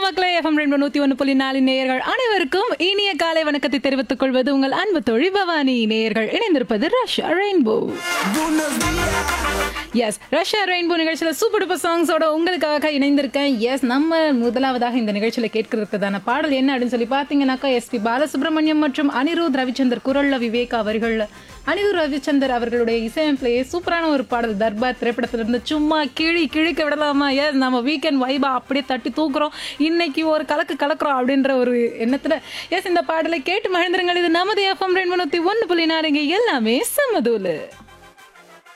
மக்களே எஃப்எம் ரெண்டு நூத்தி ஒன்று புள்ளி நாலு நேயர்கள் அனைவருக்கும் இனிய காலை வணக்கத்தை தெரிவித்துக் கொள்வது உங்கள் அன்பு தோழி பவானி நேயர்கள் இணைந்திருப்பது Russia rainbow yes Russia rainbow நிகழ்ச்சியில சூப்பர் டூப்பர் சாங்ஸோட உங்களுக்காக இணைந்திருக்கேன் எஸ் நம்ம முதலாவதாக இந்த நிகழ்ச்சியில கேட்கறதுக்கான பாடல் என்ன அப்படின்னு சொல்லி பார்த்தீங்கன்னாக்கா எஸ்பி பாலசுப்ரமணியம் மற்றும் அனிருத் ரவிச்சந்தர் குரல்ல விவேக் அவர்கள் அனிருத் ரவிச்சந்தர் அவர்களுடைய இசையமைப்பிலேயே சூப்பரான ஒரு பாடல் தர்பார் திரைப்படத்திலிருந்து சும்மா கிழி கிழிக்க விடலாமா எஸ் நம்ம வீக்கெண்ட் வைபா அப்படியே தட்டி தூக்குறோம் இன்னைக்கு ஒரு கலக்கு கலக்குறோம் அப்படின்ற ஒரு எண்ணத்துல எஸ் இந்த பாடலை கேட்டு மகிழ்ந்துருங்கள் இது நமது எஃப்எம் ரெண்டு ஒன்று புள்ளி நாடுங்க எல்லாமே சமதூலு